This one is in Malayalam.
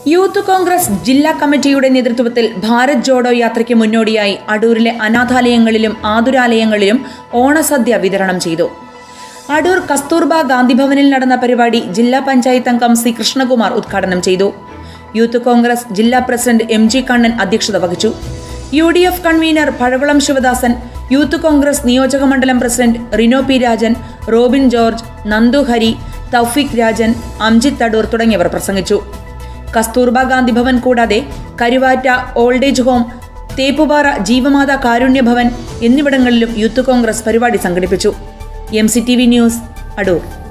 യൂത്ത് കോൺഗ്രസ് ജില്ലാ കമ്മിറ്റിയുടെ നേതൃത്വത്തിൽ ഭാരത് ജോഡോ യാത്രയ്ക്ക് മുന്നോടിയായി അടൂരിലെ അനാഥാലയങ്ങളിലും ആതുരാലയങ്ങളിലും ഓണസദ്യ വിതരണം ചെയ്തു അടൂർ കസ്തൂർബ ഗാന്ധിഭവനിൽ നടന്ന പരിപാടി ജില്ലാ പഞ്ചായത്ത് അംഗം സി കൃഷ്ണകുമാർ ഉദ്ഘാടനം ചെയ്തു യൂത്ത് കോൺഗ്രസ് ജില്ലാ പ്രസിഡന്റ് എം ജി കണ്ണൻ അധ്യക്ഷത വഹിച്ചു U D F convener Pazhakulam Sivadasan youth Congress നിയോജക മണ്ഡലം president Rino P Rajan Robin George Nandu Hari Thoufeeq Rajan Amjith Adoor തുടങ്ങിയവർ പ്രസംഗിച്ചു കസ്തൂർബ ഗാന്ധി ഭവൻ കൂടാതെ Karuvatta old age home Theppupara Jeevamatha Karunya Bhavan എന്നിവിടങ്ങളിലും യൂത്ത് കോൺഗ്രസ് പരിപാടി സംഘടിപ്പിച്ചു M C T V news Adoor